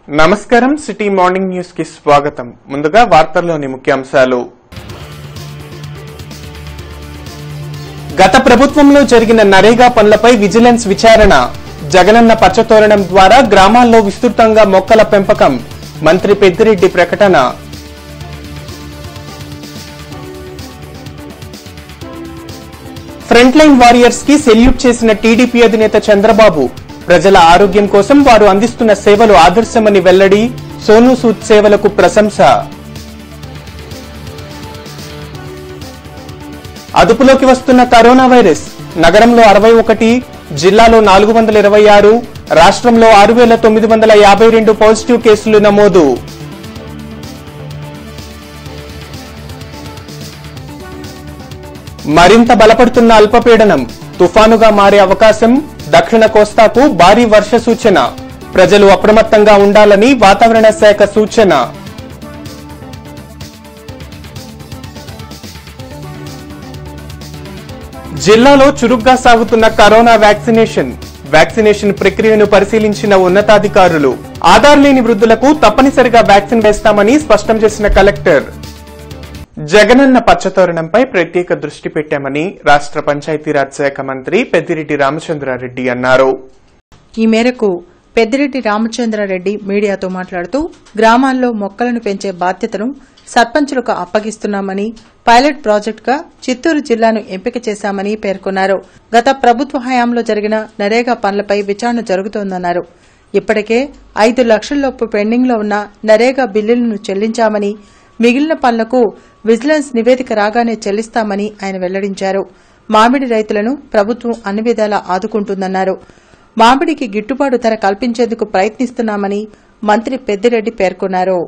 నమస్కారం city morning news కి స్వాగతం ముందుగా వార్తల్లోని ముఖ్యాంశాలు గత ప్రభుత్వంలో జరిగిన నరేగా పనులపై విజిలెన్స్ విచారణ జగనన్న పచ్చతోరణం ద్వారా గ్రామాల్లో విస్తృతంగా మొక్కల పెంపకం మంత్రి పెద్దిరెడ్డి ప్రకటన ఫ్రంట్ లైన్ వారియర్స్ కి సెల్యూట్ చేసిన టీడీపీ అధినేత చంద్రబాబు ప్రజల ఆరోగ్యం కోసం వారు అందిస్తున్న సేవలు ఆదర్శమని వెల్లడి సోనూ సూద్ సేవలకు ప్రశంస అదుపులోకి వస్తున్న కరోనా వైరస్ నగరంలో అరవై ఒకటి జిల్లాలో నాలుగు వందల ఇరవై ఆరు రాష్ట్రంలో ఆరు వేల తొమ్మిది వందల యాభై రెండు పాజిటివ్ కేసులు నమోదు మరింత బలపడుతున్న అల్పపీడనం తుఫానుగా మారే అవకాశం దక్షిణ కోస్తాకు భారీ వర్ష సూచన ప్రజలు అప్రమత్తంగా ఉండాలని వాతావరణ శాఖ సూచన జిల్లాలో చురుగ్గా సాగుతున్న కరోనా వ్యాక్సినేషన్ వ్యాక్సినేషన్ ప్రక్రియను పరిశీలించిన ఉన్నతాధికారులు ఆధార్ లేని వృద్ధులకు తప్పనిసరిగా వ్యాక్సిన్ వేస్తామని స్పష్టం చేసిన కలెక్టర్ జగనన్న పచ్చతోరణంపై ప్రత్యేక దృష్టి పెట్టామని రాష్ట్ర పంచాయతీరాజ్ శాఖ మంత్రి పెద్దిరెడ్డి రామచంద్రారెడ్డి అన్నారు ఈ మేరకు పెద్దిరెడ్డి రామచంద్రారెడ్డి మీడియాతో మాట్లాడుతూ గ్రామాల్లో మొక్కలను పెంచే బాధ్యతను సర్పంచులకు అప్పగిస్తున్నామని పైలట్ ప్రాజెక్టుగా చిత్తూరు జిల్లాను ఎంపిక చేశామని పేర్కొన్నారు గత ప్రభుత్వ హయాంలో జరిగిన నరేగా పనులపై విచారణ జరుగుతోందన్నారు ఇప్పటికే ఐదు లక్షల్లోపు పెండింగ్లో ఉన్న నరేగా బిల్లులను చెల్లించామని మిగిలిన పనులకు విజిలెన్స్ నివేదిక రాగానే చెల్లిస్తామని ఆయన వెల్లడించారు మామిడి రైతులను ప్రభుత్వం అన్ని విధాలా ఆదుకుంటుందన్నారు మామిడికి గిట్టుబాటు ధర కల్పించేందుకు ప్రయత్నిస్తున్నామని మంత్రి పెద్దిరెడ్డి పేర్కొన్నారు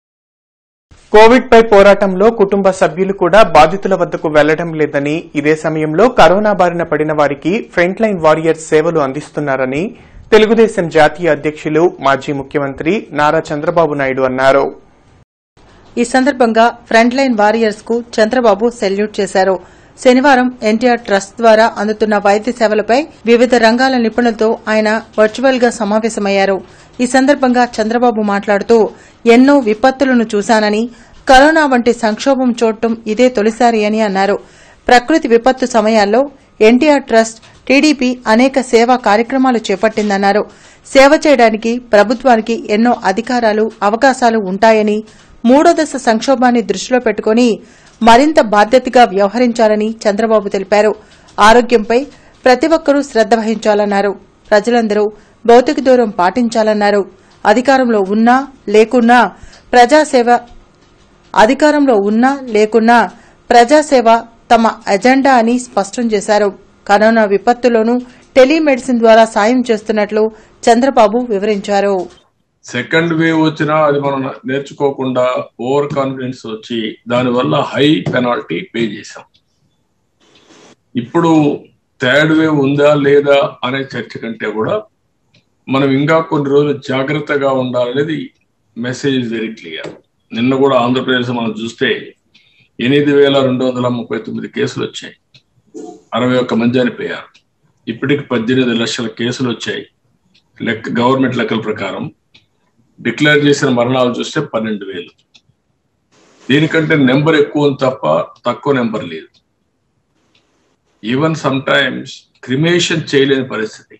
కోవిడ్ పై పోరాటంలో కుటుంబ సభ్యులు కూడా బాధితుల వద్దకు వెళ్లడం లేదని ఇదే సమయంలో కరోనా బారిన పడిన వారికి ఫ్రంట్ లైన్ వారియర్స్ సేవలు అందిస్తున్నారని తెలుగుదేశం జాతీయ అధ్యక్షులు మాజీ ముఖ్యమంత్రి నారా చంద్రబాబు నాయుడు అన్నారు ఈ సందర్భంగా ఫ్రంట్ లైన్ వారియర్స్ కు చంద్రబాబు సెల్యూట్ చేశారు శనివారం ఎన్టీఆర్ ట్రస్ట్ ద్వారా అందుతున్న వైద్య సేవలపై వివిధ రంగాల నిపుణులతో ఆయన వర్చువల్ గా సమావేశమయ్యారు ఈ సందర్భంగా చంద్రబాబు మాట్లాడుతూ ఎన్నో విపత్తులను చూశానని కరోనా వంటి సంక్షోభం చూడటం ఇదే తొలిసారి అని అన్నారు ప్రకృతి విపత్తు సమయాల్లో ఎన్టీఆర్ ట్రస్ట్ టీడీపీ అనేక సేవా కార్యక్రమాలు చేపట్టిందన్నారు సేవ చేయడానికి ప్రభుత్వానికి ఎన్నో అధికారాలు అవకాశాలు ఉంటాయని మూడో దశ సంక్షోభాన్ని దృష్టిలో పెట్టుకుని మరింత బాధ్యతగా వ్యవహరించాలని చంద్రబాబు తెలిపారు ఆరోగ్యంపై ప్రతి ఒక్కరూ శ్రద్ద వహించాలన్నారు ప్రజలందరూ భౌతిక దూరం పాటించాలన్నారు అధికారంలో ఉన్నా లేకున్నా ప్రజాసేవ అధికారంలో ఉన్నా లేకున్నా ప్రజాసేవ తమ ఎజెండా అని స్పష్టం చేశారు కరోనా విపత్తులోనూ టెలిమెడిసిన్ ద్వారా సాయం చేస్తున్నట్లు చంద్రబాబు వివరించారు సెకండ్ వేవ్ వచ్చినా అది మనం నేర్చుకోకుండా ఓవర్ కాన్ఫిడెన్స్ వచ్చి దానివల్ల హై పెనాల్టీ పే చేశాం ఇప్పుడు థర్డ్ వేవ్ ఉందా లేదా అనే చర్చ కంటే కూడా మనం ఇంకా కొన్ని రోజులు జాగ్రత్తగా ఉండాలనేది మెసేజ్ ఇస్ వెరీ క్లియర్ నిన్న కూడా ఆంధ్రప్రదేశ్ మనం చూస్తే ఎనిమిది వేల రెండు వందల ముప్పై తొమ్మిది కేసులు వచ్చాయి అరవై ఒక్క మంది చనిపోయారు ఇప్పటికి పద్దెనిమిది లక్షల కేసులు వచ్చాయి లెక్క గవర్నమెంట్ లెక్కల ప్రకారం డిక్లేర్ చేసిన మరణాలు చూస్తే పన్నెండు వేలు దీనికంటే నెంబర్ ఎక్కువ ఉంది తప్ప తక్కువ నెంబర్ లేదు ఈవెన్ సమ్ టైమ్స్ క్రిమేషన్ చేయలేని పరిస్థితి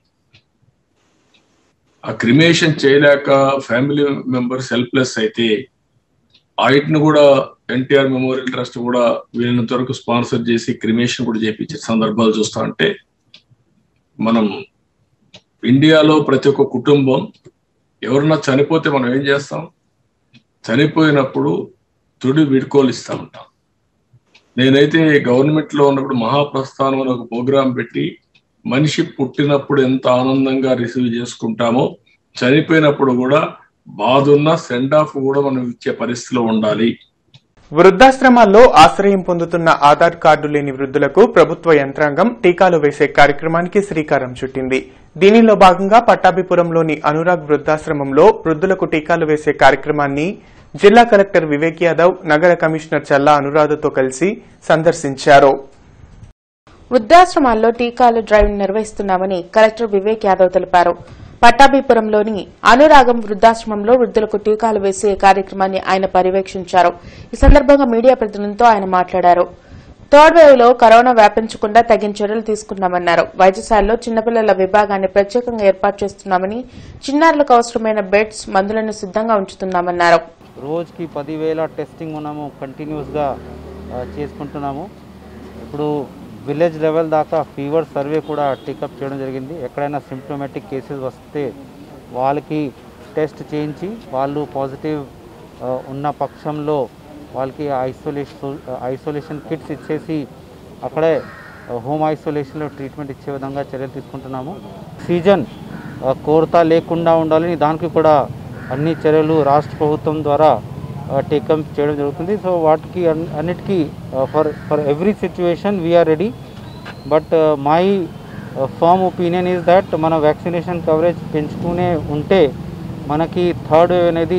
ఆ క్రిమేషన్ చేయలేక ఫ్యామిలీ మెంబర్స్ హెల్ప్లెస్ అయితే వాటిని కూడా ఎన్టీఆర్ మెమోరియల్ ట్రస్ట్ కూడా వీళ్ళంత వరకు స్పాన్సర్ చేసి క్రిమేషన్ కూడా చేపించే సందర్భాలు చూస్తా అంటే మనం ఇండియాలో ప్రతి ఒక్క కుటుంబం ఎవరన్నా చనిపోతే మనం ఏం చేస్తాం చనిపోయినప్పుడు తుడి వీడ్కోలు ఇస్తా ఉంటాం నేనైతే గవర్నమెంట్ లో ఉన్నప్పుడు మహాప్రస్థానం అని ఒక ప్రోగ్రాం పెట్టి మనిషి పుట్టినప్పుడు ఎంత ఆనందంగా రిసీవ్ చేసుకుంటామో చనిపోయినప్పుడు కూడా బాధున్న సెండ్ ఆఫ్ కూడా మనం ఇచ్చే పరిస్థితిలో ఉండాలి వృద్ధాశ్రమాల్లో ఆశ్రయం పొందుతున్న ఆధార్ కార్డు లేని వృద్ధులకు ప్రభుత్వ యంత్రాంగం టీకాలు వేసే కార్యక్రమానికి శ్రీకారం చుట్టింది దీనిలో భాగంగా పట్టాభిపురంలోని అనురాగ్ వృద్ధాశ్రమంలో వృద్ధులకు టీకాలు వేసే కార్యక్రమాన్ని జిల్లా కలెక్టర్ వివేక్ యాదవ్ నగర కమిషనర్ చల్లా అనురాధతో కలిసి సందర్శించారు వృద్ధాశ్రమాల్లో టీకాలు డ్రైవ్ నిర్వహిస్తున్నామని కలెక్టర్ వివేక్ యాదవ్ తెలిపారు పట్టాభిపురంలోని అనురాగం వృద్ధాశ్రమంలో వృద్ధులకు టీకాలు వేసే కార్యక్రమాన్ని ఆయన పర్యవేక్షించారు ఈ సందర్భంగా మీడియా ప్రతినిధులతో ఆయన మాట్లాడారు థర్డ్ వేవ్ లో కరోనా వ్యాపించకుండా తగిన చర్యలు తీసుకున్నామన్నారు వైద్యశాలలో చిన్నపిల్లల విభాగాన్ని ప్రత్యేకంగా ఏర్పాటు చేస్తున్నామని చిన్నారులకు అవసరమైన బెడ్స్ మందులను సిద్దంగా ఉంచుతున్నామన్నారు రోజుకి పదివేల టెస్టింగ్ మనము కంటిన్యూస్గా ఆ, చేసుకుంటున్నాము ఇప్పుడు విలేజ్ లెవెల్ దాకా ఫీవర్ సర్వే కూడా టేకప్ చేయడం జరిగింది ఎక్కడైనా సిమ్టోమేటిక్ కేసెస్ వస్తే వాళ్ళకి టెస్ట్ చేయించి వాళ్ళు పాజిటివ్ ఆ, ఉన్న పక్షంలో వాళ్ళకి ఐసోలేషన్ ఐసోలేషన్ కిట్స్ ఇచ్చేసి అక్కడే హోమ్ ఐసోలేషన్లో ట్రీట్మెంట్ ఇచ్చే విధంగా చర్యలు తీసుకుంటున్నాము సీజన్ ఆ, కోరత లేకుండా ఉండాలని దానికి కూడా అన్ని చర్యలు రాష్ట్ర ప్రభుత్వం ద్వారా టేకప్ చేయడం జరుగుతుంది సో వాటికి అన్- అన్నిటికీ for for every situation we are ready but my firm opinion is that మన వ్యాక్సినేషన్ కవరేజ్ పెంచుకునే ఉంటే మనకి థర్డ్ వేవ్ అనేది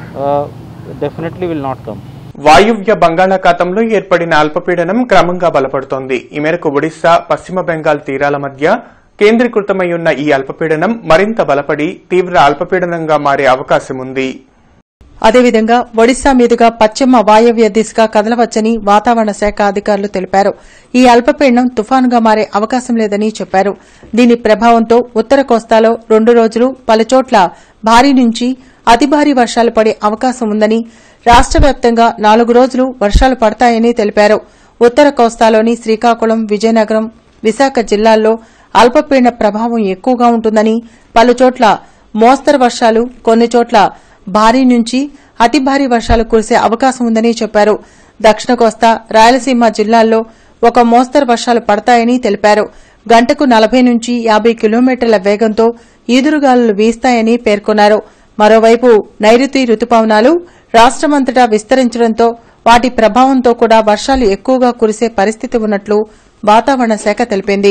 డెఫినెట్లీ విల్ నాట్ కమ్ వాయువ్య బంగాళాఖాతంలో ఏర్పడిన అల్పపీడనం క్రమంగా బలపడుతోంది ఈ మేరకు ఒడిశా పశ్చిమ బెంగాల్ తీరాల మధ్య కేంద్రీకృతమై ఉన్న ఈ అల్పపీడనం మరింత బలపడి తీవ్ర అల్పపీడనంగా మారే అవకాశం ఉంది అదేవిధంగా ఒడిశా మీదుగా పశ్చిమ వాయవ్య దిశగా కదలవచ్చని వాతావరణ శాఖ అధికారులు తెలిపారు ఈ అల్పపీడనం తుఫానుగా మారే అవకాశం లేదని చెప్పారు దీని ప్రభావంతో ఉత్తర కోస్తాలో రెండు రోజులు పలుచోట్ల భారీ నుంచి అతి భారీ వర్షాలు పడే అవకాశం ఉందని రాష్ట వ్యాప్తంగా నాలుగు రోజులు వర్షాలు పడతాయని తెలిపారు ఉత్తర కోస్తాలోని శ్రీకాకుళం విజయనగరం విశాఖ జిల్లాల్లో అల్పపీడన ప్రభావం ఎక్కువగా ఉంటుందని పలుచోట్ల మోస్తరు వర్షాలు కొన్ని చోట్ల భారీ నుంచి అతి భారీ వర్షాలు కురిసే అవకాశం ఉందని చెప్పారు దక్షిణ కోస్తా రాయలసీమ జిల్లాల్లో ఒక మోస్తరు వర్షాలు పడతాయని తెలిపారు గంటకు నలభై నుంచి యాబై కిలోమీటర్ల వేగంతో ఈదురుగాలులు వీస్తాయని పేర్కొన్నారు మరోవైపు నైరుతి రుతుపవనాలు రాష్టమంతటా విస్తరించడంతో వాటి ప్రభావంతో కూడా వర్షాలు ఎక్కువగా కురిసే పరిస్థితి ఉన్నట్లు వాతావరణ శాఖ తెలిపింది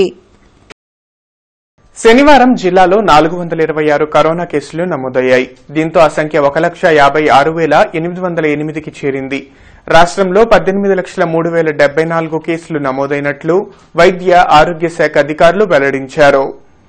శనివారం జిల్లాలో నాలుగు వందల ఇరవై ఆరు కరోనా కేసులు నమోదయ్యాయి దీంతో ఆ సంఖ్య ఒక లక్ష యాబై ఆరు వేల ఎనిమిది వందల ఎనిమిదికి చేరింది రాష్ట్రంలో పద్దెనిమిది లక్షల మూడు వేల డెబ్బై నాలుగు కేసులు నమోదైనట్లు వైద్య ఆరోగ్య శాఖ అధికారులు వెల్లడించారు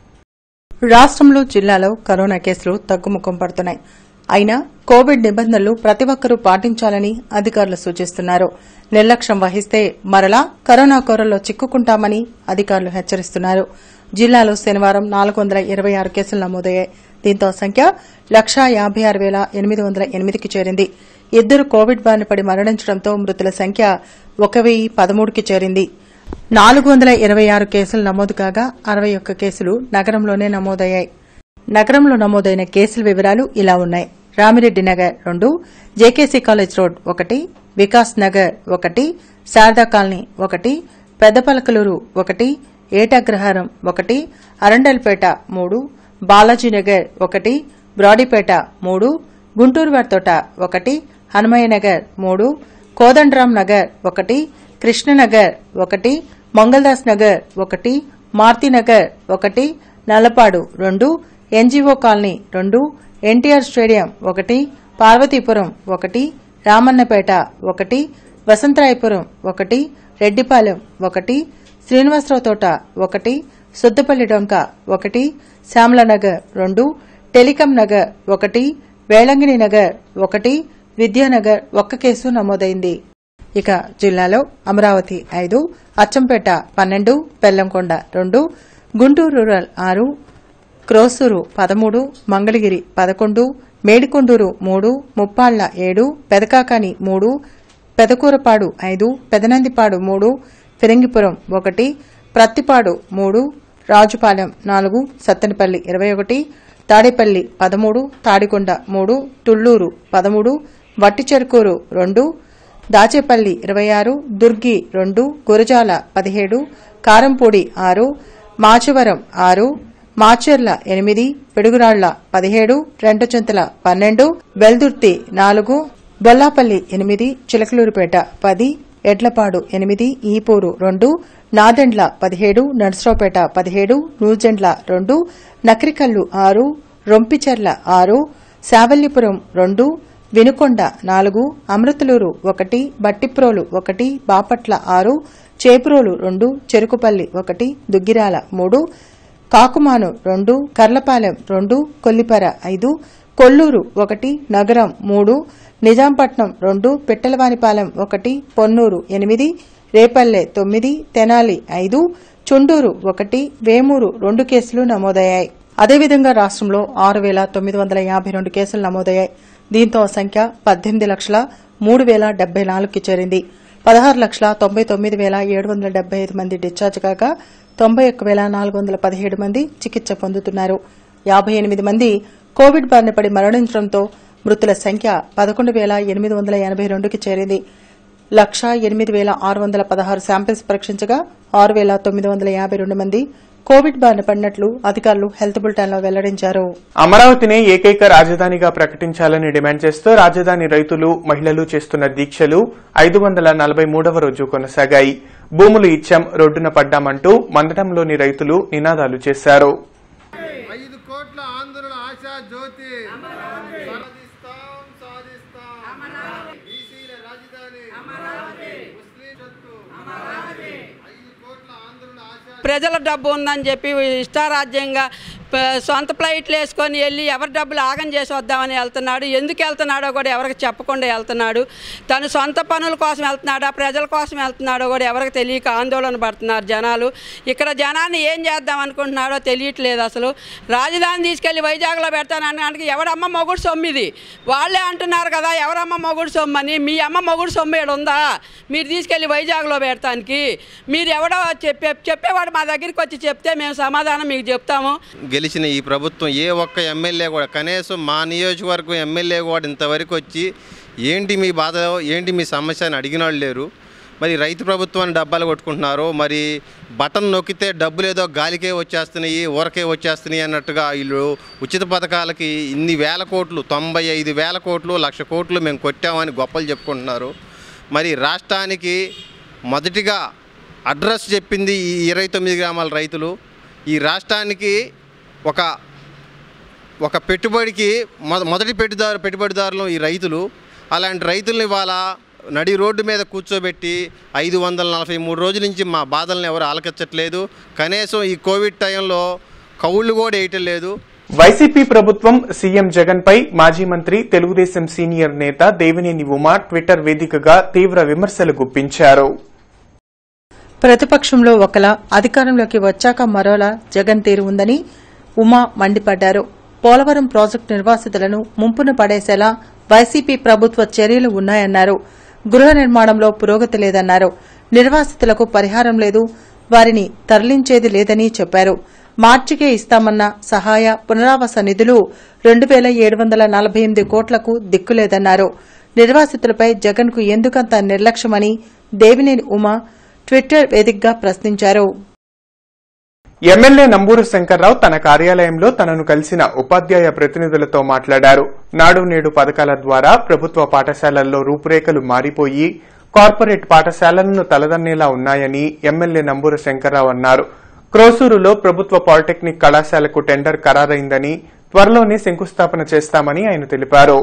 రాష్ట్రంలో జిల్లాలో కరోనా కేసులు తగ్గుముఖం పడుతున్నాయి అయినా కోవిడ్ నిబంధనలు ప్రతి ఒక్కరూ పాటించాలని అధికారులు సూచిస్తున్నారు నిర్లక్ష్యం వహిస్తే మరలా కరోనా కోరల్లో చిక్కుకుంటామని అధికారులు హెచ్చరిస్తున్నారు జిల్లాలో శనివారం నాలుగు వందల ఇరవై ఆరు కేసులు నమోదయ్యాయి దీంతో ఆ సంఖ్య లక్షా యాభై ఆరు వేల ఎనిమిది వందల ఎనిమిదికి చేరింది ఇద్దరు కోవిడ్ బారిన పడి మరణించడంతో మృతుల సంఖ్య ఒక వెయ్యి పదమూడుకి చేరింది నాలుగు వందల ఇరవై ఆరు కేసులు నమోదు కాగా అరవై ఒక్క కేసులు నగరంలోనే నమోదయ్యాయి నగరంలో నమోదైన కేసుల వివరాలు ఇలా ఉన్నాయి రామిరెడ్డి నగర్ రెండు జేకేసీ కాలేజ్ రోడ్ ఒకటి వికాస్ నగర్ ఒకటి శారదా కాలనీ ఒకటి పెద్దపలకలూరు ఒకటి ఏటగ్రహారం ఒకటి అరండల్పేట మూడు బాలాజీనగర్ ఒకటి బ్రాడీపేట మూడు గుంటూరు వార్తోట ఒకటి హనుమయ్య నగర్ మూడు కోదండరాం నగర్ ఒకటి కృష్ణనగర్ ఒకటి మంగళదాస్ నగర్ ఒకటి మారుతినగర్ ఒకటి నల్లపాడు రెండు ఎన్జీఓ కాలనీ రెండు ఎన్టీఆర్ స్టేడియం ఒకటి పార్వతీపురం ఒకటి రామన్నపేట ఒకటి వసంతరాయపురం ఒకటి రెడ్డిపాలెం ఒకటి శ్రీనివాసరావు తోట ఒకటి సుద్దపల్లి డొంక ఒకటి శ్యామలనగర్ రెండు టెలికాం నగర్ ఒకటి వేళంగిణి నగర్ ఒకటి విద్యానగర్ ఒక్క కేసు నమోదైంది ఇక జిల్లాలో అమరావతి ఐదు అచ్చంపేట పన్నెండు బెల్లంకొండ రెండు గుంటూరు రూరల్ ఆరు క్రోసూరు పదమూడు మంగళగిరి పదకొండు మేడికొండూరు మూడు ముప్పాళ్ల ఏడు పెదకాకాని మూడు పెదకూరపాడు ఐదు పెదనందిపాడు మూడు ఫిరంగిపురం ఒకటి ప్రత్తిపాడు మూడు రాజుపాలెం నాలుగు సత్తెనపల్లి ఇరవై ఒకటి తాడేపల్లి పదమూడు తాడికొండ మూడు తుళ్లూరు పదమూడు వట్టిచెరుకూరు రెండు దాచేపల్లి ఇరవై ఆరు దుర్గి రెండు గురజాల పదిహేడు కారంపూడి ఆరు మాచవరం ఆరు మాచెర్ల ఎనిమిది పిడుగురాళ్ల పదిహేడు రెంటచింతల పన్నెండు బెల్దుర్తి నాలుగు బొల్లాపల్లి ఎనిమిది చిలకలూరుపేట పది ఎడ్లపాడు ఎనిమిది ఈపూరు రెండు నాదెండ్ల పదిహేడు నర్సరావుపేట పదిహేడు నూజెండ్ల రెండు నక్రికల్లు ఆరు రొంపిచెర్ల ఆరు శావల్లిపురం రెండు వినుకొండ నాలుగు అమృతలూరు ఒకటి బట్టిప్రోలు ఒకటి బాపట్ల ఆరు చేపురోలు రెండు చెరుకుపల్లి ఒకటి దుగ్గిరాల మూడు కాకుమాను రెండు కర్లపాలెం రెండు కొల్లిపర ఐదు కొల్లూరు ఒకటి నగరం మూడు నిజాంపట్నం రెండు పిట్టలవానిపాలెం ఒకటి పొన్నూరు ఎనిమిది రేపల్లె తొమ్మిది తెనాలి ఐదు చుండూరు ఒకటి వేమూరు రెండు కేసులు నమోదయ్యాయి అదేవిధంగా రాష్ట్రంలో ఆరు వేల తొమ్మిది వందల యాభై రెండు కేసులు నమోదయ్యాయి దీంతో ఆ సంఖ్య పద్దెనిమిది లక్షల మూడు వేల డెబ్బై నాలుగుకి చేరింది పదహారు లక్షల తొంభై తొమ్మిది వేల ఏడు వందల డెబ్బై ఐదు మంది డిశ్చార్జ్ కాగా తొంభై ఒక్క వేల నాలుగు వందల పదిహేడు మంది చికిత్స పొందుతున్నారు యాభై ఎనిమిది మంది కోవిడ్ బారిన పడి మరణించడంతో మృతుల సంఖ్య పదకొండు వేల ఎనిమిది వందల ఎనభై రెండుకి చేరింది లక్ష ఎనిమిది వేల ఆరు వందల పదహారు శాంపిల్స్ పరీక్షించగా ఆరు వేల తొమ్మిది వందల యాభై రెండు మంది కోవిడ్ బారిన పడినట్లు అధికారులు హెల్త్ బులెటిన్లో వెల్లడించారు అమరావతిని ఏకైక రాజధానిగా ప్రకటించాలని డిమాండ్ చేస్తూ రాజధాని రైతులు మహిళలు చేస్తున్న దీక్షలు ఐదు వందల నలభై మూడవ రోజు కొనసాగాయి భూములు ఇచ్చాం రోడ్డున పడ్డామంటూ మందడంలోని రైతులు నినాదాలు చేశారు ఐదు కోట్ల ఆంధ్రుల ఆశా జ్యోతి సాధిస్తాం సాధిస్తాం బీసీల రాజధాని ముస్లిం జట్టు ఐదు కోట్ల ఆంధ్రుల ఆశా ప్రజల డబ్బు ఉందని చెప్పి ఇష్టారాజ్యంగా ప- సొంత ఫ్లైట్లు వేసుకొని వెళ్ళి ఎవరి డబ్బులు ఆగం చేసి వద్దామని వెళ్తున్నాడు ఎందుకు వెళ్తున్నాడో కూడా ఎవరికి చెప్పకుండా వెళ్తున్నాడు తను సొంత పనుల కోసం వెళ్తున్నాడా ప్రజల కోసం వెళ్తున్నాడో కూడా ఎవరికి తెలియక ఆందోళన పడుతున్నారు జనాలు ఇక్కడ జనాన్ని ఏం చేద్దాం అనుకుంటున్నాడో తెలియట్లేదు అసలు రాజధాని తీసుకెళ్లి వైజాగ్లో పెడతానడానికి ఎవడమ్మ మొగుడు సొమ్ము ఇది వాళ్ళే అంటున్నారు కదా ఎవరమ్మ మొగుడు సొమ్ము అని మీ అమ్మ మొగుడు సొమ్ము ఈడ ఉందా మీరు తీసుకెళ్లి వైజాగ్లో పెడతానికి మీరు ఎవడో చెప్పే చెప్పేవాడు మా దగ్గరికి వచ్చి చెప్తే మేము సమాధానం మీకు చెప్తాము గెలిచిన ఈ ప్రభుత్వం ఏ ఒక్క ఎమ్మెల్యే కూడా కనీసం మా నియోజకవర్గం ఎమ్మెల్యే కూడా ఇంతవరకు వచ్చి ఏంటి మీ బాధ ఏంటి మీ సమస్య అని అడిగిన వాళ్ళు లేరు మరి రైతు ప్రభుత్వాన్ని డబ్బాలు కొట్టుకుంటున్నారు మరి బటన్ నొక్కితే డబ్బులు ఏదో గాలికే వచ్చేస్తున్నాయి ఊరకే వచ్చేస్తున్నాయి అన్నట్టుగా వీళ్ళు ఉచిత పథకాలకి ఇన్ని వేల కోట్లు తొంభై ఐదు వేల కోట్లు లక్ష కోట్లు మేము కొట్టామని గొప్పలు చెప్పుకుంటున్నారు మరి రాష్ట్రానికి మొదటిగా అడ్రస్ చెప్పింది ఈ ఇరవై తొమ్మిది గ్రామాల రైతులు ఈ రాష్ట్రానికి ఒక ఒక పెట్టుబడికి మొద మొదటి పెట్టుదారు పెట్టుబడిదారులు ఈ రైతులు అలాంటి రైతుల్ని ఇవాళ నడి రోడ్డు మీద కూర్చోబెట్టి ఐదు వందల నలభై మూడు రోజుల నుంచి మా బాధలను ఎవరు ఆలకించట్లేదు కనీసం ఈ కోవిడ్ టైంలో కౌళ్ళు కూడా వేయటం లేదు వైసీపీ ప్రభుత్వం సీఎం జగన్ పై మాజీ మంత్రి తెలుగుదేశం సీనియర్ నేత దేవినేని ఉమా ట్విట్టర్ వేదికగా తీవ్ర విమర్శలు గుప్పించారు ప్రతిపక్షంలో ఒకలా అధికారంలోకి వచ్చాక మరోలా జగన్ తీరు ఉందని ఉమా మండిపడ్డారు పోలవరం ప్రాజెక్టు నిర్వాసితులను ముంపున పడేసేలా వైసీపీ ప్రభుత్వ చర్యలు ఉన్నాయన్నారు గృహ నిర్మాణంలో పురోగతి లేదన్నారు నిర్వాసితులకు పరిహారం లేదు వారిని తరలించేది లేదని చెప్పారు మార్చికే ఇస్తామన్న సహాయ పునరావాస నిధులు రెండు వేల ఏడు వందల నలభై ఎనిమిది కోట్లకు దిక్కులేదన్నారు నిర్వాసితులపై జగన్కు ఎందుకంత నిర్లక్ష్యమని దేవినేని ఉమా ట్విట్టర్ వేదికగా ప్రశ్నించారు ఎమ్మెల్యే నంబూరు శంకర్రావు తన కార్యాలయంలో తనను కలిసిన ఉపాధ్యాయ ప్రతినిధులతో మాట్లాడారు నాడు నేడు పథకాల ద్వారా ప్రభుత్వ పాఠశాలల్లో రూపురేఖలు మారిపోయి కార్పొరేట్ పాఠశాలలను తలదన్నేలా ఉన్నాయని ఎమ్మెల్యే నంబూరు శంకర్రావు అన్నారు క్రోసూరులో ప్రభుత్వ పాలిటెక్నిక్ కళాశాలకు టెండర్ ఖరారైందని త్వరలోనే శంకుస్థాపన చేస్తామని ఆయన తెలిపారు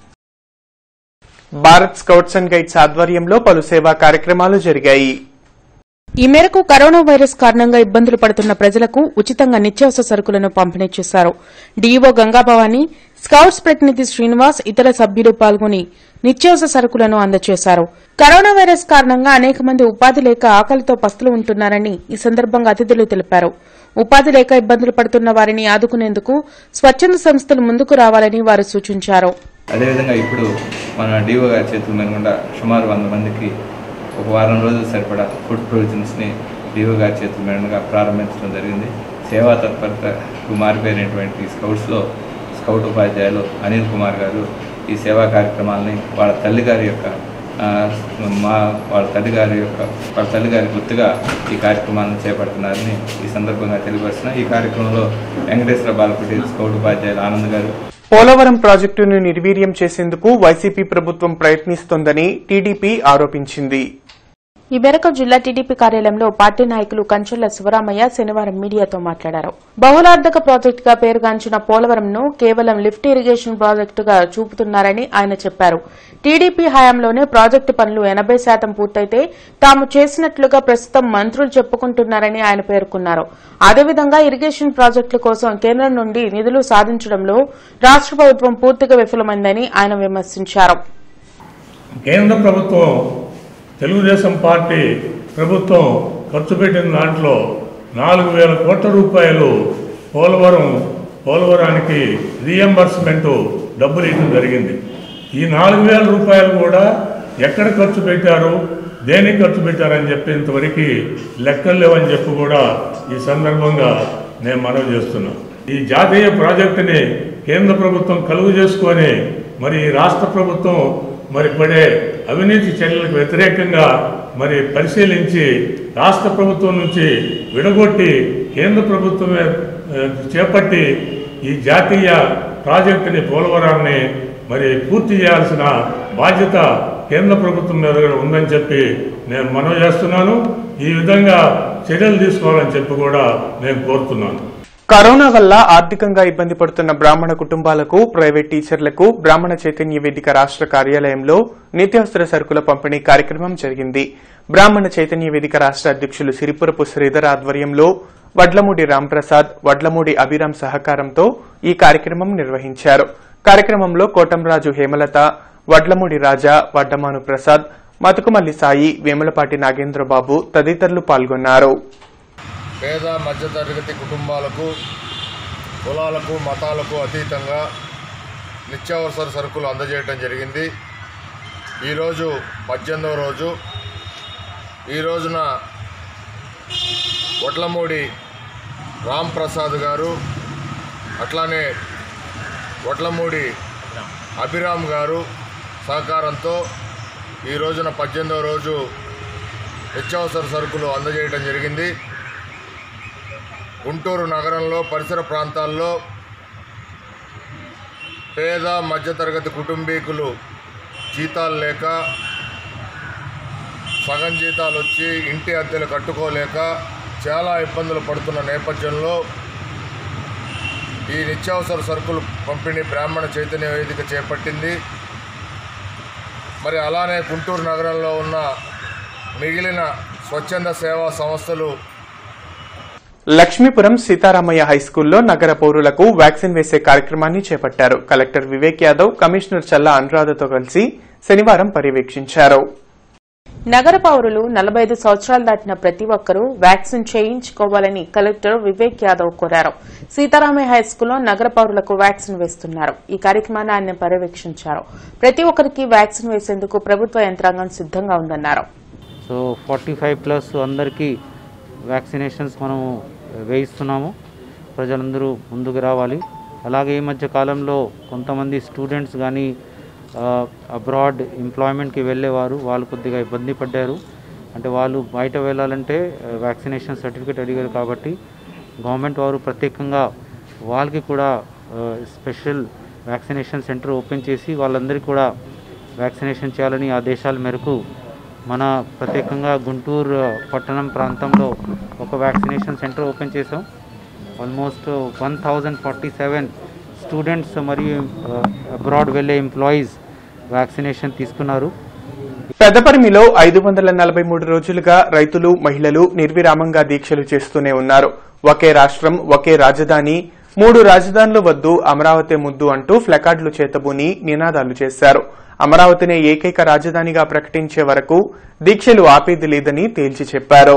భారత్ స్కౌట్స్ అండ్ గైడ్స్ ఆధ్వర్యంలో పలు సేవా కార్యక్రమాలు జరిగాయి ఈ మేరకు కరోనా వైరస్ కారణంగా ఇబ్బందులు పడుతున్న ప్రజలకు ఉచితంగా నిత్యావసర సరుకులను పంపిణీ చేశారు డీఈఓ గంగాభవాని స్కౌట్స్ ప్రతినిధి శ్రీనివాస్ ఇతర సభ్యులు పాల్గొని నిత్యావసర సరుకులను అందజేశారు కరోనా వైరస్ కారణంగా అనేక మంది ఉపాధి లేక ఆకలితో పస్తులు ఉంటున్నారని ఈ సందర్భంగా అతిథులు తెలిపారు ఉపాధి లేక ఇబ్బందులు పడుతున్న వారిని ఆదుకునేందుకు స్వచ్ఛంద సంస్థలు ముందుకు రావాలని వారు సూచించారు అదేవిధంగా ఇప్పుడు మన డిఓ గారి చేతుల మీద గుండా సుమారు వంద మందికి ఒక వారం రోజులు సరిపడా ఫుడ్ ప్రొవిజన్స్ని డిఓ గారి చేతుల మీదుగా ప్రారంభించడం జరిగింది సేవా తత్పరతకు మారిపోయినటువంటి స్కౌట్స్లో స్కౌట్ ఉపాధ్యాయులు అనిల్ కుమార్ గారు ఈ సేవా కార్యక్రమాలని వాళ్ళ తల్లిగారి యొక్క ఆ, మా వాళ్ళ తల్లిగారి యొక్క వాళ్ళ తల్లిగారి గుర్తుగా ఈ కార్యక్రమాలను చేపడుతున్నారని ఈ సందర్భంగా తెలియపరుస్తున్నా ఈ కార్యక్రమంలో వెంకటేశ్వర బాలపతి స్కౌట్ ఉపాధ్యాయులు ఆనంద్ గారు పోలవరం ప్రాజెక్టును నిర్వీర్యం చేసేందుకు వైసీపీ ప్రభుత్వం ప్రయత్నిస్తోందని టీడీపీ ఆరోపించింది ఈ మేరకు జిల్లా టీడీపీ కార్యాలయంలో పార్టీ నాయకులు కంచెల శివరామయ్య శనివారం మీడియాతో మాట్లాడారు బహుళార్థక ప్రాజెక్టుగా పేరుగాంచిన పోలవరంను కేవలం లిఫ్ట్ ఇరిగేషన్ ప్రాజెక్టుగా చూపుతున్నారని ఆయన చెప్పారు టీడీపీ హయాంలోనే ప్రాజెక్టు పనులు ఎనబై శాతం పూర్తయితే తాము చేసినట్లుగా ప్రస్తుతం మంత్రులు చెప్పుకుంటున్నారని ఆయన పేర్కొన్నారు అదేవిధంగా ఇరిగేషన్ ప్రాజెక్టుల కోసం కేంద్రం నుండి నిధులు సాధించడంలో రాష్ట ప్రభుత్వం పూర్తిగా విఫలమైందని ఆయన విమర్శించారు కేంద్ర ప్రభుత్వం తెలుగుదేశం పార్టీ ప్రభుత్వం ఖర్చు పెట్టిన దాంట్లో నాలుగు వేల కోట్ల రూపాయలు పోలవరం పోలవరానికి రీఎంబర్స్మెంట్ డబ్బులు ఇవ్వడం జరిగింది ఈ నాలుగు వేల రూపాయలు కూడా ఎక్కడ ఖర్చు పెట్టారు దేనికి ఖర్చు పెట్టారని చెప్పి ఇంతవరకు లెక్కలు లేవని చెప్పి కూడా ఈ సందర్భంగా నేను మనవి చేస్తున్నా ఈ జాతీయ ప్రాజెక్టుని కేంద్ర ప్రభుత్వం కలుగు చేసుకొని మరి ఈ రాష్ట్ర ప్రభుత్వం మరి పడే అవినీతి చర్యలకు వ్యతిరేకంగా మరి పరిశీలించి రాష్ట్ర ప్రభుత్వం నుంచి విడగొట్టి కేంద్ర ప్రభుత్వమే ఆ, చేపట్టి ఈ జాతీయ ప్రాజెక్టుని పోలవరాన్ని మరి పూర్తి చేయాల్సిన బాధ్యత కేంద్ర ప్రభుత్వం మీద కూడా ఉందని చెప్పి నేను మనవి చేస్తున్నాను ఈ విధంగా చర్యలు తీసుకోవాలని చెప్పి కూడా నేను కోరుతున్నాను కరోనా వల్ల ఆర్థికంగా ఇబ్బంది పడుతున్న బ్రాహ్మణ కుటుంబాలకు ప్రైవేట్ టీచర్లకు బ్రాహ్మణ చైతన్య వేదిక రాష్ట్ర కార్యాలయంలో నిత్యావసర సరుకుల పంపిణీ కార్యక్రమం జరిగింది బ్రాహ్మణ చైతన్య వేదిక రాష్ట్ర అధ్యక్షులు సిరిపురపు శ్రీధర్ ఆధ్వర్యంలో వడ్లమూడి రాంప్రసాద్ వడ్లమూడి అభిరామ్ సహకారంతో ఈ కార్యక్రమం నిర్వహించారు కార్యక్రమంలో కోటంరాజు హేమలత వడ్లమూడి రాజా వడ్డమాను ప్రసాద్ మతుకుమల్లి సాయి వేములపాటి నాగేంద్రబాబు తదితరులు పాల్గొన్నారు పేద మధ్యతరగతి కుటుంబాలకు కులాలకు మతాలకు అతీతంగా నిత్యావసర సరుకులు అందజేయటం జరిగింది ఈరోజు పద్దెనిమిదవ రోజు ఈ రోజున వడ్లమూడి రామ్ ప్రసాద్ గారు అట్లానే వడ్లమూడి అభిరామ్ గారు సహకారంతో ఈ రోజున పద్దెనిమిదవ రోజు నిత్యావసర సరుకులు అందజేయడం జరిగింది గుంటూరు నగరంలో పరిసర ప్రాంతాల్లో పేద మధ్యతరగతి కుటుంబీకులు జీతాలు లేక సగం జీతాలు వచ్చి ఇంటి అద్దెలు కట్టుకోలేక చాలా ఇబ్బందులు పడుతున్న నేపథ్యంలో ఈ నిత్యావసర సరుకులు పంపిణీ బ్రాహ్మణ చైతన్య వేదిక చేపట్టింది మరి అలానే గుంటూరు నగరంలో ఉన్న మిగిలిన స్వచ్ఛంద సేవా సంస్థలు లక్ష్మీపురం సీతారామయ్య హైస్కూల్లో నగర పౌరులకు వ్యాక్సిన్ వేసే కార్యక్రమాన్ని చేపట్టారు కలెక్టర్ వివేక్ యాదవ్ కమిషనర్ చల్లా అనురాధతో కలిసి శనివారం పర్యవేక్షించారు నగర పౌరులు నలభై ఐదు సంవత్సరాలు దాటిన ప్రతి ఒక్కరూ వ్యాక్సిన్ చేయించుకోవాలని కలెక్టర్ వివేక్ యాదవ్ కోరారు సీతారామయ్య హైస్కూల్లో నగర పౌరులకు వ్యాక్సిన్ వేస్తున్నారు ఈ కార్యక్రమాన్ని ఆయన పర్యవేక్షించారు ప్రతి ఒక్కరికి వ్యాక్సిన్ వేసేందుకు ప్రభుత్వ యంత్రాంగం సిద్దంగా ఉందన్నారు సో ఫార్టీ ఫైవ్ ప్లస్ అందరికీ వ్యాక్సినేషన్స్ మనము వేయిస్తున్నాము ప్రజలందరూ ముందుకు రావాలి అలాగే ఈ మధ్య కాలంలో కొంతమంది స్టూడెంట్స్ కానీ అబ్రాడ్ ఎంప్లాయ్మెంట్కి వెళ్ళేవారు వాళ్ళు కొద్దిగా ఇబ్బంది పడ్డారు అంటే వాళ్ళు బయట వెళ్ళాలంటే వ్యాక్సినేషన్ సర్టిఫికేట్ అడిగారు కాబట్టి గవర్నమెంట్ వారు ప్రత్యేకంగా వాళ్ళకి కూడా స్పెషల్ వ్యాక్సినేషన్ సెంటర్ ఓపెన్ చేసి వాళ్ళందరికీ కూడా వ్యాక్సినేషన్ చేయాలని ఆదేశాల మేరకు మన ప్రత్యేకంగా గుంటూరు పట్టణం ప్రాంతంలో ఒక వ్యాక్సినేషన్ సెంటర్ ఓపెన్ చేసాం almost one thousand forty seven students మరియు అబ్రాడ్ వెళ్ళే ఎంప్లాయీస్ వ్యాక్సినేషన్ తీసుకున్నారు పెదపరిమిలో ఐదు వందల నలభై మూడు రోజులుగా రైతులు మహిళలు నిర్విరామంగా దీక్షలు చేస్తూనే ఉన్నారు ఒకే రాష్ట్రం ఒకే రాజధాని మూడు రాజధానులు వద్దు అమరావతి ముద్దు అంటూ ఫ్లకార్డులు చేతబూని నినాదాలు చేశారు అమరావతినే ఏకైక రాజధానిగా ప్రకటించే వరకు దీక్షలు ఆపేది లేదని తేల్చి చెప్పారు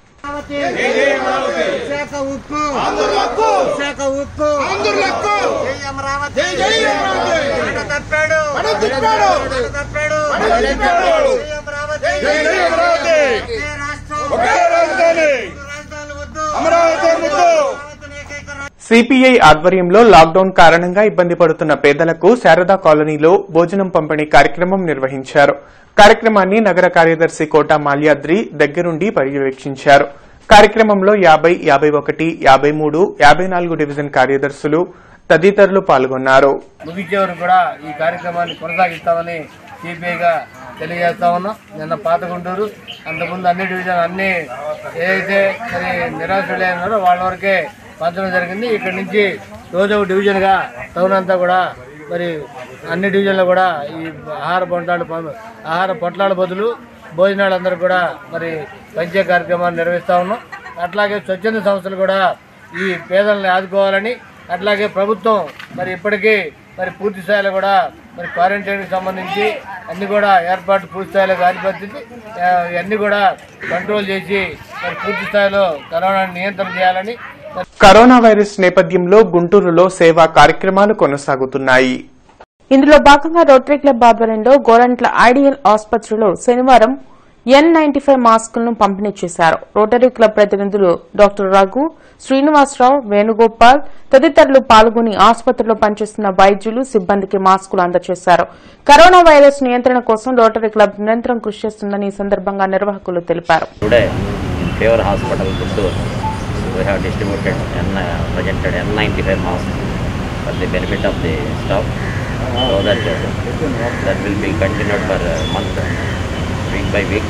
విశాఖ ఉక్కు విశాఖ ఉక్కు జై అమరావతి జై అమరావతి మాట తప్పాడు మాట తప్పాడు మాట తప్పాడు జై అమరావతి జై అమరావతి ఒకే రాష్ట్రం ఒకే రాజధాని రాజధానులు వద్దు అమరావతి ముద్దు సిపిఐ ఆధ్వర్యంలో లాక్డౌన్ కారణంగా ఇబ్బంది పడుతున్న పేదలకు శారదా కాలనీలో భోజనం పంపిణీ కార్యక్రమం నిర్వహించారు కార్యక్రమాన్ని నగర కార్యదర్శి కోట మాల్యాద్రి దగ్గరుండి పర్యవేక్షించారు కార్యక్రమంలో యాబై యాబై ఒకటి యాబై మూడు యాబై నాలుగు డివిజన్ కార్యదర్శులు తదితరులు పాల్గొన్నారు ముగించే వరకు కూడా ఈ కార్యక్రమాన్ని కొనసాగిస్తామని సిపిఐగా తెలియజేస్తా ఉన్నాం నిన్న పాత గుంటూరు అంతకుముందు అన్ని డివిజన్ అన్ని ఏదైతే మరి నిరాశులే ఉన్నారో వాళ్ళ వరకే పంచడం జరిగింది ఇక్కడ నుంచి రోజు ఒక డివిజన్గా టౌన్ అంతా కూడా మరి అన్ని డివిజన్లో కూడా ఈ ఆహార పొట్లాలు ఆహార పొట్లాల బదులు భోజనాలు అందరూ కూడా మరి పంచే కార్యక్రమాన్ని నిర్వహిస్తూ ఉన్నాం అట్లాగే స్వచ్ఛంద సంస్థలు కూడా ఈ పేదలను ఆదుకోవాలని అట్లాగే ప్రభుత్వం మరి ఇప్పటికీ మరి పూర్తి స్థాయిలో కూడా మరి క్వారంటైన్కి సంబంధించి అన్ని కూడా ఏర్పాటు పూర్తి స్థాయిలో గాలిపరిచింది ఇవన్నీ కూడా కంట్రోల్ చేసి మరి పూర్తి స్థాయిలో కరోనాను నియంత్రణ చేయాలని కరోనా వైరస్ నేపథ్యంలో గుంటూరులో సేవా కార్యక్రమాలు కొనసాగుతున్నాయి ఇందులో భాగంగా రోటరీ క్లబ్ ఆధ్వర్యంలో గోరంట్ల ఐడియల్ ఆసుపత్రిలో శనివారం ఎన్ నైన్టీ ఫైవ్ మాస్కులను పంపిణీ చేశారు రోటరీ క్లబ్ ప్రతినిధులు డాక్టర్ రఘు శ్రీనివాసరావు వేణుగోపాల్ తదితరులు పాల్గొని ఆసుపత్రిలో పనిచేస్తున్న వైద్యులు సిబ్బందికి మాస్కులు అందజేశారు కరోనా వైరస్ నియంత్రణ కోసం రోటరీ క్లబ్ నిరంతరం కృషి చేస్తుందని ఈ సందర్భంగా నిర్వాహకులు తెలిపారు Today, in Fever Hospital, Guntur, we have distributed N, uh, presented N95 masks for the benefit of the staff, so that uh, that will be continued for a month, week by week,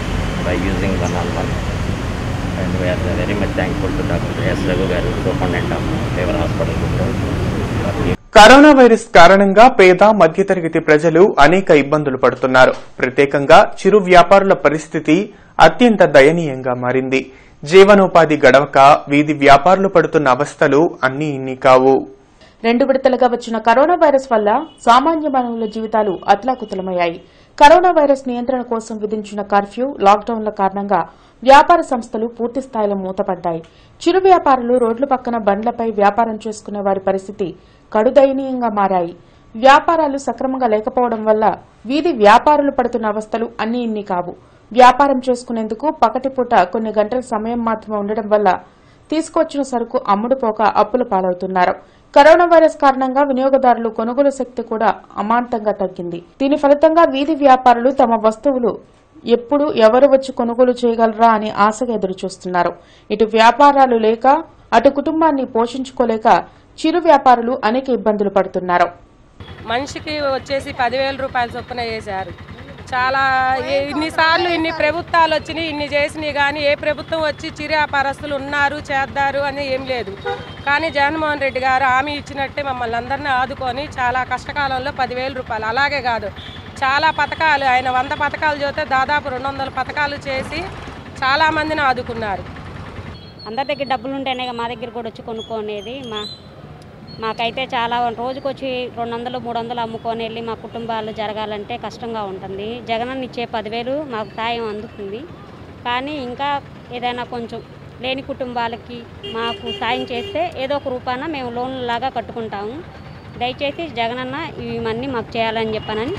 by using one on one. And we are very much thankful to Dr. S. Raghu Garu, Superintendent of Fever Hospital, Guntur, for giving corona virus కారణంగా పేద మధ్యతరగతి ప్రజలు అనేక ఇబ్బందులు పడుతున్నారు ప్రత్యేకంగా చిరు వ్యాపారుల పరిస్థితి అత్యంత దయనీయంగా మారింది జీవనోపాధి గడవక వీధి వ్యాపారులు పడుతున్న అవస్థలు అన్నీ ఇన్ని కావు రెండు విడతలుగా వచ్చిన కరోనా వైరస్ వల్ల సామాన్య మానవుల జీవితాలు అతలాకుతలమయ్యాయి కరోనా వైరస్ నియంత్రణ కోసం విధించిన కర్ఫ్యూ లాక్డౌన్ల కారణంగా వ్యాపార సంస్థలు పూర్తి స్థాయిలో మూతపడ్డాయి చిరు వ్యాపారులు రోడ్ల పక్కన బండ్లపై వ్యాపారం చేసుకునే వారి పరిస్థితి కడుదయనీయంగా మారాయి వ్యాపారాలు సక్రమంగా లేకపోవడం వల్ల వీధి వ్యాపారులు పడుతున్న అవస్థలు అన్నీ ఇన్ని కావు వ్యాపారం చేసుకునేందుకు పకటిపూట కొన్ని గంటల సమయం మాత్రమే ఉండడం వల్ల తీసుకొచ్చిన సరుకు అమ్ముడుపోక అప్పుల పాలవుతున్నారు కరోనా వైరస్ కారణంగా వినియోగదారులు కొనుగోలు శక్తి కూడా అమాంతంగా తగ్గింది దీని ఫలితంగా వీధి వ్యాపారులు తమ వస్తువులు ఎప్పుడు ఎవరు వచ్చి కొనుగోలు చేయగలరా అని ఆశగా ఎదురుచూస్తున్నారు ఇటు వ్యాపారాలు లేక అటు కుటుంబాన్ని పోషించుకోలేక చిరు వ్యాపారులు అనేక ఇబ్బందులు పడుతున్నారు మనిషికి వచ్చేసి పదివేల రూపాయల చొప్పున వేశారు చాలా ఏ- ఇన్నిసార్లు ఇన్ని ప్రభుత్వాలు వచ్చినాయి ఇన్ని చేసినాయి కానీ ఏ ప్రభుత్వం వచ్చి చిరు వ్యాపారస్తులు ఉన్నారు చేద్దారు అని ఏం లేదు కానీ జగన్మోహన్ రెడ్డి గారు హామీ ఇచ్చినట్టే మమ్మల్ని అందరినీ ఆదుకొని చాలా కష్టకాలంలో పదివేల రూపాయలు అలాగే కాదు చాలా పథకాలు ఆయన వంద పథకాలు చూస్తే దాదాపు రెండు వందల పథకాలు చేసి చాలామందిని ఆదుకున్నారు అందరి దగ్గర డబ్బులు ఉంటేనే మా దగ్గర కూడా వచ్చి కొనుక్కునేది మా మాకైతే చాలా రోజుకి వచ్చి రెండు వందలు మూడు వందలు అమ్ముకొని వెళ్ళి మా కుటుంబాలు జరగాలంటే కష్టంగా ఉంటుంది జగనన్న ఇచ్చే పదివేలు మాకు సాయం అందుతుంది కానీ ఇంకా ఏదైనా కొంచెం లేని కుటుంబాలకి మాకు సాయం చేస్తే ఏదో ఒక రూపాన మేము లోన్ లాగా కట్టుకుంటాము దయచేసి జగనన్న ఇవన్నీ మాకు చేయాలని చెప్పానని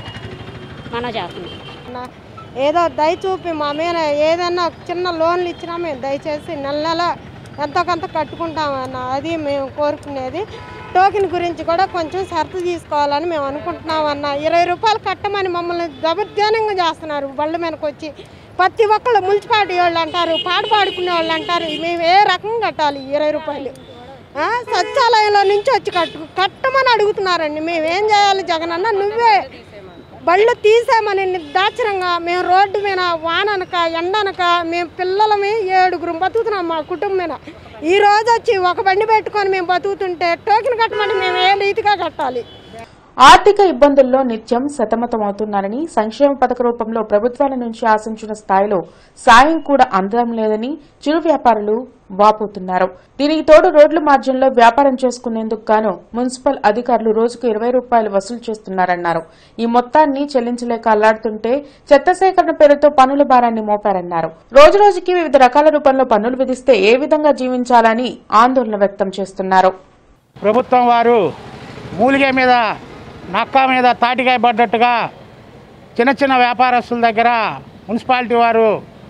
మనం చేస్తున్నాం ఏదో దయ చూపి మా మీద ఏదన్నా చిన్న లోన్లు ఇచ్చినా మేము దయచేసి నెల నెల ఎంతో కొంత కట్టుకుంటామన్న అది మేము కోరుకునేది టోకెన్ గురించి కూడా కొంచెం షరతు తీసుకోవాలని మేము అనుకుంటున్నామన్న ఇరవై రూపాయలు కట్టమని మమ్మల్ని దౌర్జన్యంగా చేస్తున్నారు బళ్ళ మీదకి వచ్చి ప్రతి ఒక్కళ్ళు మున్సిపాలిటీ వాళ్ళు అంటారు పాట పాడుకునే వాళ్ళు అంటారు మేము ఏ రకంగా కట్టాలి ఈ ఇరవై రూపాయలు ఆ, సచివాలయంలో నుంచి వచ్చి కట్టు కట్టమని అడుగుతున్నారండి మేము ఏం చేయాలి జగనన్న నువ్వే బళ్ళు తీసామని నిర్దాచనంగా మేము రోడ్డు మీద వాననక ఎండనక మేము పిల్లలమే ఏడుగురు బతుకుతున్నాం మా కుటుంబం మీద ఈ రోజు వచ్చి ఒక బండి పెట్టుకొని మేము బతుకుతుంటే టోకెన్ కట్టమని మేము ఏ రీతిగా కట్టాలి ఆర్థిక ఇబ్బందుల్లో నిత్యం సతమతమవుతున్నారని సంక్షేమ పథక రూపంలో ప్రభుత్వాల నుంచి ఆశించిన స్థాయిలో సాయం కూడా అందడం లేదని చిరు వ్యాపారులు వాపోతున్నారు దీనికి తోడు రోడ్ల మార్గంలో వ్యాపారం చేసుకునేందుకు గాను మున్సిపల్ అధికారులు రోజుకు ఇరవై రూపాయలు వసూలు చేస్తున్నారన్నారు ఈ మొత్తాన్ని చెల్లించలేక అల్లాడుతుంటే చెత్త సేకరణ పేరుతో పన్నుల భారాన్ని మోపారన్నారు రోజు రోజుకి వివిధ రకాల రూపంలో పన్నులు విధిస్తే ఏ విధంగా జీవించాలని ఆందోళన వ్యక్తం చేస్తున్నారు ప్రభుత్వం వారు మూలిగే మీద నక్క మీద తాటికాయ పడ్డట్టుగా చిన్న చిన్న వ్యాపారస్తుల దగ్గర మున్సిపాలిటీ వారు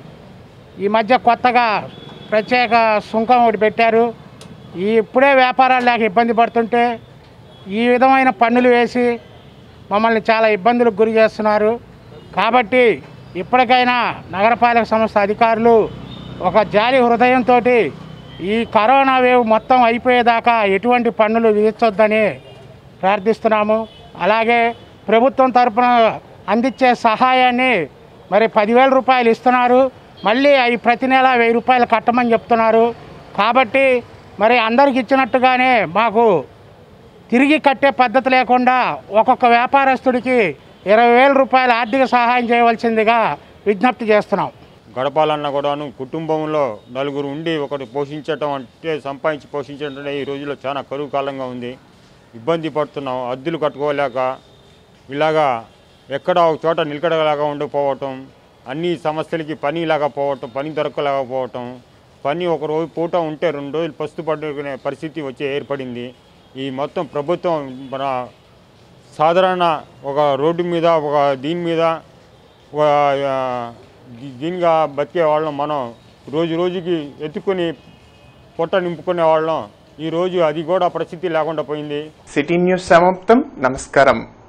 ఈ మధ్య కొత్తగా ప్రత్యేక సుంకం ఒకటి పెట్టారు ఈ ఇప్పుడే వ్యాపారాలు లేక ఇబ్బంది పడుతుంటే ఈ విధమైన పన్నులు వేసి మమ్మల్ని చాలా ఇబ్బందులకు గురి చేస్తున్నారు కాబట్టి ఇప్పటికైనా నగరపాలక సంస్థ అధికారులు ఒక జాలి హృదయంతో ఈ కరోనా వేవ్ మొత్తం అయిపోయేదాకా ఎటువంటి పన్నులు విధించొద్దని ప్రార్థిస్తున్నాము అలాగే ప్రభుత్వం తరపున అందించే సహాయాన్ని మరి పదివేల రూపాయలు ఇస్తున్నారు మళ్ళీ అవి ప్రతి నెల వెయ్యి రూపాయలు కట్టమని చెప్తున్నారు కాబట్టి మరి అందరికి ఇచ్చినట్టుగానే మాకు తిరిగి కట్టే పద్ధతి లేకుండా ఒక్కొక్క వ్యాపారస్తుడికి ఇరవై వేల రూపాయల ఆర్థిక సహాయం చేయవలసిందిగా విజ్ఞప్తి చేస్తున్నాం గడపాలన్నా కూడాను కుటుంబంలో నలుగురు ఉండి ఒకటి పోషించటం అంటే సంపాదించి పోషించడం అంటే ఈ రోజుల్లో చాలా కరువు కాలంగా ఉంది ఇబ్బంది పడుతున్నాం అద్దెలు కట్టుకోలేక ఇలాగా ఎక్కడ ఒక చోట నిలకడలాగా ఉండిపోవటం అన్ని సమస్యలకి పని లేకపోవటం పని దొరకలేకపోవటం పని ఒక రోజు పూట ఉంటే రెండు రోజులు పస్తు పడుకునే పరిస్థితి వచ్చి ఏర్పడింది ఈ మొత్తం ప్రభుత్వం మన సాధారణ ఒక రోడ్డు మీద ఒక దీని మీద ఒక ఆ, దీ- దీనిగా బతికే వాళ్ళం మనం రోజు రోజుకి ఎత్తుకొని పొట్ట నింపుకునే వాళ్ళం ఈరోజు అది కూడా పరిస్థితి లేకుండా పోయింది సిటీ న్యూస్ సమాప్తం నమస్కారం